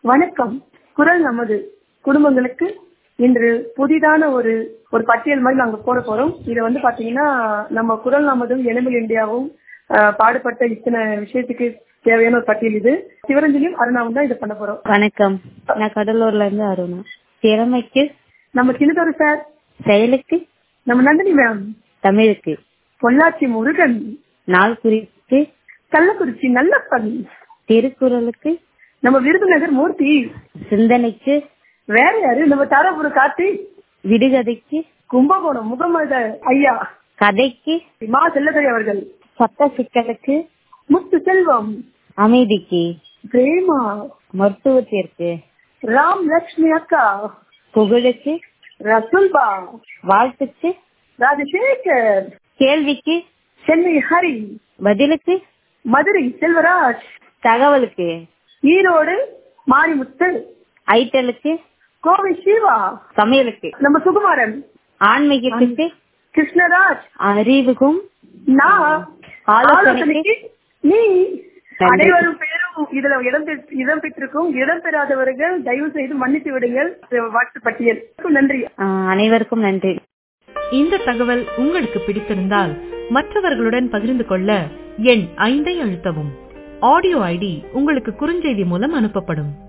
வணக்கம் குரல் நமது குடும்பங்களுக்கு இன்று புதிதான ஒரு ஒரு பட்டியல் மாதிரி நாங்க போட போறோம் இதை வந்து பாத்தீங்கன்னா நம்ம குரல் நமதும் எலும்பல் இந்தியாவும் ஆஹ், பாடுபட்ட இத்தனை விஷயத்துக்கு தேவையான ஒரு பட்டியல் இது சிவரஞ்சனியும் அருணாவும் தான் இதை பண்ண போறோம் வணக்கம் நான் கடலூர்ல இருந்து அருணா திறமைக்கு நம்ம சின்னதொரு சார் செயலுக்கு நம்ம நந்தினி மேம் தமிழுக்கு பொள்ளாச்சி முருகன் நாள் குறிப்பு கள்ளக்குறிச்சி நல்லப்பன் திருக்குறளுக்கு நம்ம விருதுநகர் மூர்த்தி சிந்தனைக்கு வேற யாரு நம்ம தாராபுரம் கார்த்தி விடுகதைக்கு கும்பகோணம் முகமது ஐயா கதைக்கு மா செல்லதுரை அவர்கள் சட்ட சிக்கலுக்கு முத்து செல்வம் அமைதிக்கு பிரேமா மருத்துவத்திற்கு ராம் லட்சுமி அக்கா புகழுக்கு ரசுல்பா வாழ்த்துக்கு ராஜசேகர் கேள்விக்கு சென்னை ஹரி பதிலுக்கு மதுரை செல்வராஜ் தகவலுக்கு ஈரோடு மாரிமுத்து ஐட்டலுக்கு கோவை சிவா சமையலுக்கு நம்ம சுகுமாரன் ஆன்மீகத்துக்கு கிருஷ்ணராஜ் அறிவுக்கும் நான் ஆலோசனைக்கு ஆலோசனைக்கு நீ நன்றி. அனைவரும் பேரும் இதுல இடம் பெற்று- இடம் பெற்றிருக்கும் இடம் பெறாதவர்கள் தயவு செய்து மன்னித்து விடுங்கள் வாட்ஸ்அப் பட்டியல் நன்றி ஆஹ், அனைவருக்கும் நன்றி இந்த தகவல் உங்களுக்கு பிடித்திருந்தால் மற்றவர்களுடன் பகிர்ந்து கொள்ள எண் ஐந்தை அழுத்தவும் ஆடியோ ஐடி உங்களுக்கு குறுஞ்செய்தி மூலம் அனுப்பப்படும்